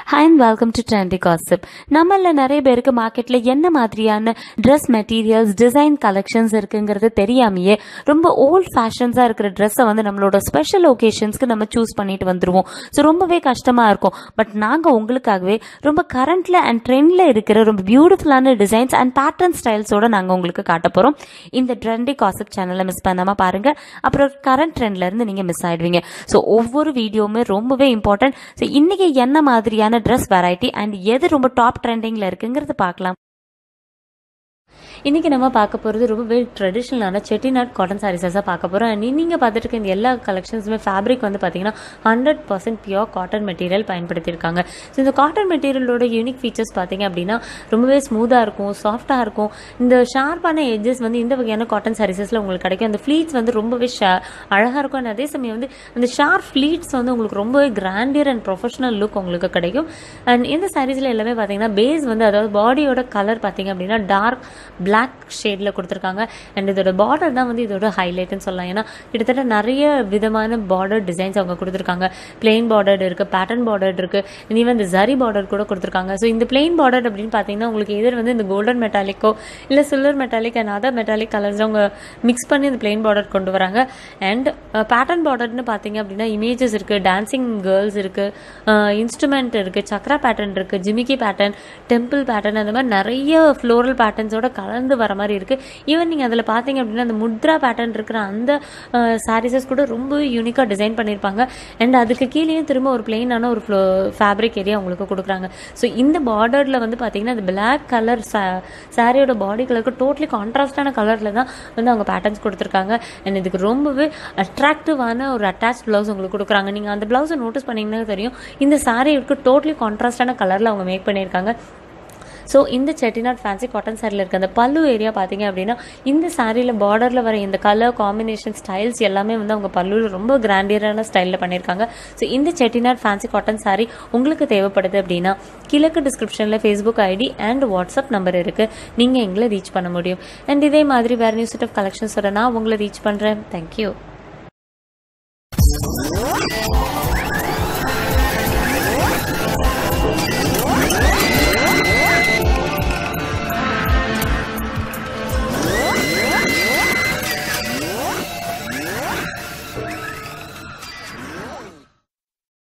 hi and welcome to trendy gossip நம்மள நிறைய பேருக்கு மார்க்கெட்ல என்ன மாதிரியான ட்ரெஸ் மெட்டீரியல்ஸ் டிசைன் கலெக்ஷன்ஸ் இருக்குங்கிறது தெரியாமையே ரொம்ப ஓல்ட் ஃபேஷன்ஸாக இருக்கிற ட்ரெஸ்ஸை வந்து நம்மளோட ஸ்பெஷல் ஒகேஷன்ஸ்க்கு நம்ம சூஸ் பண்ணிட்டு வந்துருவோம் ஸோ ரொம்பவே கஷ்டமாக இருக்கும் பட் நாங்கள் உங்களுக்காகவே ரொம்ப கரண்ட்ல அண்ட் ட்ரெண்டில் இருக்கிற ரொம்ப பியூட்டிஃபுல்லான டிசைன்ஸ் அண்ட் பேட்டர்ன் ஸ்டைல்ஸோட நாங்கள் உங்களுக்கு காட்ட போகிறோம் இந்த ட்ரெண்டி காசிப் சேனலை மிஸ் பண்ணாமல் பாருங்க அப்புறம் கரண்ட் ட்ரெண்ட்ல இருந்து நீங்கள் மிஸ் ஆயிடுவீங்க ஸோ ஒவ்வொரு வீடியோவுமே ரொம்பவே இம்பார்ட்டன்ட் ஸோ இன்னைக்கு என்ன மாதிரியான ட்ரெஸ் வெரைட்டி அண்ட் எது ரொம்ப டாப் ட்ரெண்டிங்கில் இருக்குங்கிறது பார்க்கலாம் இன்றைக்கி நம்ம பார்க்க போகிறது ரொம்பவே ட்ரெடிஷ்னலான செட்டிநாட் காட்டன் சாரீஸஸாக பார்க்க போகிறோம் அண்ட் நீங்கள் பார்த்துட்டு இருக்க இந்த எல்லா கலெக்ஷன்ஸுமே ஃபேப்ரிக் வந்து பார்த்தீங்கன்னா hundred percent pure cotton material பயன்படுத்தியிருக்காங்க ஸோ இந்த காட்டன் மெட்டீரியலோட யூனிக் ஃபீச்சர்ஸ் பார்த்தீங்க அப்படின்னா ரொம்பவே ஸ்மூத்தாக இருக்கும் சாஃப்டாக இருக்கும் இந்த ஷார்ப்பான எட்ஜஸ் வந்து இந்த வகையான காட்டன் சாரீஸஸில் உங்களுக்கு கிடைக்கும் அந்த ஃப்ளீட்ஸ் வந்து ரொம்பவே ஷா அழகாக இருக்கும் and அதே சமயம் வந்து அந்த ஷார்ப் ஃப்ளீட்ஸ் வந்து உங்களுக்கு ரொம்பவே கிராண்டியர் அண்ட் ப்ரொஃபஷனல் லுக் உங்களுக்கு கிடைக்கும் அண்ட் இந்த சாரீஸில் எல்லாமே பார்த்தீங்கன்னா பேஸ் வந்து அதாவது பாடியோட கலர் பார்த்தீங்க அப்படின்னா டார்க் பிளாக் ஷேடில் கொடுத்துருக்காங்க அண்ட் இதோட பார்டர் தான் வந்து இதோட ஹைலைட்னு சொல்லலாம் ஏன்னா கிட்டத்தட்ட நிறைய விதமான பார்டர் டிசைன்ஸ் அவங்க கொடுத்துருக்காங்க பிளெயின் பார்டர் இருக்குது பேட்டர்ன் பார்டர் இருக்குது ஈவன் இந்த ஜரி பார்டர் கூட கொடுத்துருக்காங்க ஸோ இந்த பிளெயின் பார்டர் அப்படின்னு பார்த்தீங்கன்னா உங்களுக்கு எதிர் வந்து இந்த கோல்டன் மெட்டாலிக்கோ இல்லை silver metallic and other metallic colours அவங்க மிக்ஸ் பண்ணி இந்த பிளெயின் பார்டர் கொண்டு வராங்க அண்ட் பேட்டர்ன் பார்டர்னு பார்த்தீங்க அப்படின்னா இமேஜஸ் இருக்குது டான்சிங் கேர்ள்ஸ் இருக்குது இன்ஸ்ட்ருமெண்ட் இருக்குது சக்ரா பேட்டர்ன் இருக்குது ஜிமிக்கி பேட்டர்ன் டெம்பிள் பேட்டர்ன் அந்த மாதிரி நிறைய ஃப்ளோரல் பேட்டர்ன்ஸோட கலந்து வர மாதிரி இருக்குது ஈவன் நீங்கள் அதில் பார்த்தீங்க அப்படின்னா அந்த முத்ரா பேட்டர்ன் இருக்கிற அந்த சாரீஸஸ் கூட ரொம்ப யூனிக்காக டிசைன் பண்ணியிருப்பாங்க அண்ட் அதுக்கு கீழேயும் திரும்ப ஒரு பிளெயினான ஒரு ஃப்ளோ ஃபேப்ரிக் ஏரியா உங்களுக்கு கொடுக்குறாங்க ஸோ இந்த பார்டரில் வந்து பார்த்தீங்கன்னா அந்த பிளாக் கலர் சாரியோட பாடி கலருக்கு டோட்டலி கான்ட்ராஸ்டான கலரில் தான் வந்து அவங்க பேட்டர்ன்ஸ் கொடுத்துருக்காங்க அண்ட் இதுக்கு ரொம்பவே அட்ராக்டிவான ஒரு அட்டாச் ப்ளவுஸ் உங்களுக்கு கொடுக்குறாங்க நீங்கள் அந்த ப்ளவுஸை நோட்டீஸ் பண்ணிங்கன்னா தெரியும் இந்த சாரிக்கு டோட்டலி கான்ட்ராஸ்டான கலரில் அவங்க மேக் பண்ணியிருக்காங்க ஸோ இந்த செட்டிநாட் ஃபேன்சி காட்டன் சாரியில் இருக்க அந்த பல்லு ஏரியா பார்த்தீங்க அப்படின்னா இந்த சாரியில் பார்டரில் வர இந்த கலர் காம்பினேஷன் ஸ்டைல்ஸ் எல்லாமே வந்து அவங்க பல்லுவில் ரொம்ப கிராண்டியரான ஸ்டைலில் பண்ணியிருக்காங்க ஸோ இந்த செட்டிநாட் ஃபேன்சி காட்டன் சாரி உங்களுக்கு தேவைப்படுது அப்படின்னா கிழக்கு டிஸ்கிரிப்ஷனில் Facebook ID and WhatsApp number இருக்குது நீங்கள் எங்களை ரீச் பண்ண முடியும் அண்ட் இதே மாதிரி வேறு நியூஸ் செட் ஆஃப் கலெக்ஷன்ஸோட நான் உங்களை ரீச் பண்ணுறேன் தேங்க்யூ